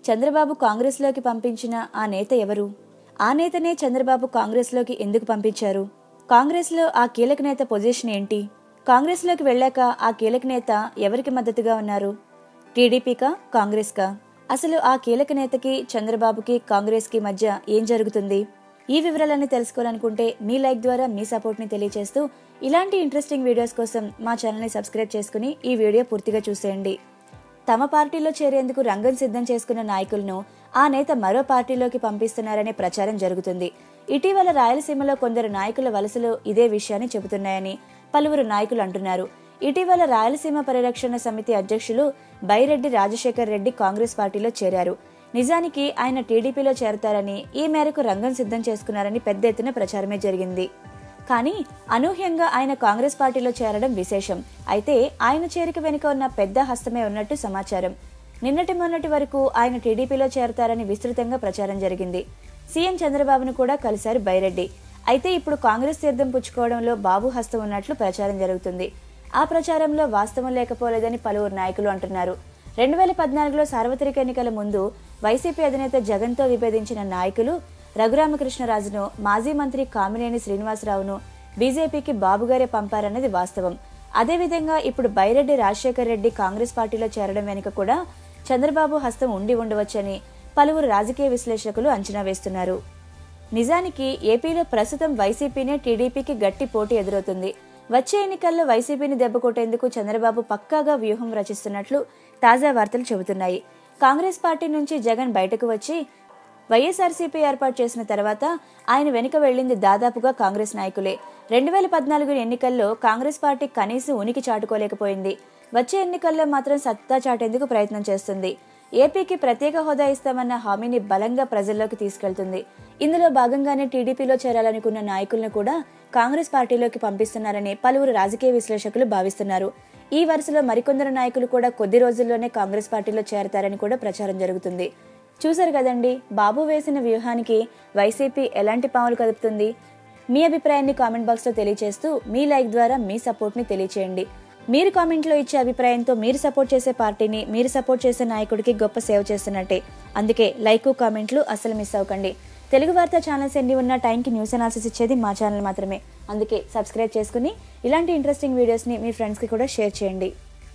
చంద్రబాబు కాంగ్రెస్లోకి పంపించిన ఆ నేత ఎవరు ఆ నేతనే చంద్రబాబు కాంగ్రెస్లోకి ఎందుకు పంపించారు కాంగ్రెస్లో ఆ కీలక నేత పొజిషన్ ఏంటి కాంగ్రెస్లోకి వెళ్ళాక ఆ కీలక నేత ఎవరికి మద్దతుగా ఉన్నారు టీడీపీకా కాంగ్రెస్కా అసలు ఆ కీలక నేతకి చంద్రబాబుకి కాంగ్రెస్కి మధ్య ఏం జరుగుతుంది ఈ వివరాలన్నీ తెలుసుకోవాలనుకుంటే మీ లైక్ ద్వారా మీ సపోర్ట్ని తెలియజేస్తూ ఇలాంటి ఇంట్రెస్టింగ్ వీడియోస్ కోసం మా ఛానల్ని సబ్స్క్రైబ్ చేసుకుని ఈ వీడియో పూర్తిగా చూసేయండి తమ పార్టీలో చేరేందుకు రంగం సిద్ధం చేసుకున్న నాయకులను ఆ నేత మరో పార్టీలోకి పంపిస్తున్నారనే ప్రచారం జరుగుతుంది ఇటీవల రాయలసీమలో కొందరు నాయకుల వలసలు ఇదే విషయాన్ని చెబుతున్నాయని పలువురు నాయకులు అంటున్నారు ఇటీవల రాయలసీమ పరిరక్షణ సమితి అధ్యక్షులు బైరెడ్డి రాజశేఖర్ రెడ్డి కాంగ్రెస్ పార్టీలో చేరారు నిజానికి ఆయన టీడీపీలో చేరతారని ఈ మేరకు రంగం సిద్ధం చేసుకున్నారని పెద్ద ఎత్తున ప్రచారమే జరిగింది కానీ అనూహ్యంగా ఆయన కాంగ్రెస్ పార్టీలో చేరడం విశేషం అయితే ఆయన చేరిక వెనుక ఉన్న పెద్ద హస్తమే ఉన్నట్టు సమాచారం నిన్నటి మొన్నటి వరకు ఆయన టీడీపీలో చేరతారని విస్తృతంగా ప్రచారం జరిగింది సీఎం చంద్రబాబును కూడా కలిశారు బైరెడ్డి అయితే ఇప్పుడు కాంగ్రెస్ తీర్థం పుచ్చుకోవడంలో బాబు హస్తం ఉన్నట్లు ప్రచారం జరుగుతుంది ఆ ప్రచారంలో వాస్తవం లేకపోలేదని పలువురు నాయకులు అంటున్నారు రెండు వేల పద్నాలుగులో సార్వత్రిక ఎన్నికల ముందు వైసీపీ అధినేత జగన్తో విభేదించిన నాయకులు రఘురామకృష్ణరాజును మాజీ మంత్రి కామినేని శ్రీనివాసరావును బీజేపీకి బాబుగారే పంపారన్నది వాస్తవం అదేవిధంగా ఇప్పుడు బైరెడ్డి రాజశేఖర్ రెడ్డి కాంగ్రెస్ పార్టీలో చేరడం వెనుక కూడా చంద్రబాబు హస్తం ఉండి ఉండవచ్చని పలువురు రాజకీయ విశ్లేషకులు అంచనా వేస్తున్నారు నిజానికి ఏపీలో ప్రస్తుతం వైసీపీనే టీడీపీకి గట్టి పోటీ ఎదురవుతుంది వచ్చే ఎన్నికల్లో వైసీపీని దెబ్బకొట్టేందుకు చంద్రబాబు పక్కాగా వ్యూహం రచిస్తున్నట్లు తాజా వార్తలు చెబుతున్నాయి కాంగ్రెస్ పార్టీ నుంచి జగన్ బయటకు వచ్చి వైఎస్ఆర్సీపీ ఏర్పాటు చేసిన తర్వాత ఆయన వెనుక వెళ్లింది దాదాపుగా కాంగ్రెస్ నాయకులే రెండు వేల పద్నాలుగు ఎన్నికల్లో కాంగ్రెస్ పార్టీ కనీసం ఉనికి చాటుకోలేకపోయింది వచ్చే ఎన్నికల్లో మాత్రం సత్తా చాటేందుకు ప్రయత్నం చేస్తుంది ఏపీకి ప్రత్యేక హోదా ఇస్తామన్న హామీని బలంగా ప్రజల్లోకి తీసుకెళ్తుంది ఇందులో భాగంగానే టీడీపీలో చేరాలనుకున్న నాయకులను కూడా కాంగ్రెస్ పార్టీలోకి పంపిస్తున్నారని పలువురు రాజకీయ విశ్లేషకులు భావిస్తున్నారు ఈ వరుసలో మరికొందరు నాయకులు కూడా కొద్ది రోజుల్లోనే కాంగ్రెస్ పార్టీలో చేరతారని కూడా ప్రచారం జరుగుతుంది చూశారు కదండి బాబు వేసిన వ్యూహానికి వైసీపీ ఎలాంటి పాములు కదుపుతుంది మీ అభిప్రాయాన్ని కామెంట్ బాక్స్లో తెలియజేస్తూ మీ లైక్ ద్వారా మీ సపోర్ట్ని తెలియచేయండి మీరు కామెంట్లో ఇచ్చే అభిప్రాయంతో మీరు సపోర్ట్ చేసే పార్టీని మీరు సపోర్ట్ చేసే నాయకుడికి గొప్ప సేవ చేస్తున్నట్టే అందుకే లైక్ కామెంట్లు అసలు మిస్ అవ్వకండి తెలుగు వార్తా ఛానల్స్ ఎన్ని ఉన్న టైంకి న్యూస్ అనాలిసిస్ ఇచ్చేది మా ఛానల్ మాత్రమే అందుకే సబ్స్క్రైబ్ చేసుకుని ఇలాంటి ఇంట్రెస్టింగ్ వీడియోస్ని మీ ఫ్రెండ్స్కి కూడా షేర్ చేయండి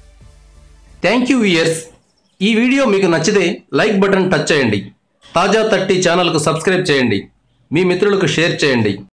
థ్యాంక్ యూ ఇయర్స్ ఈ వీడియో మీకు నచ్చితే లైక్ బటన్ టచ్ చేయండి తాజా థర్టీ ఛానల్కు సబ్స్క్రైబ్ చేయండి మీ మిత్రులకు షేర్ చేయండి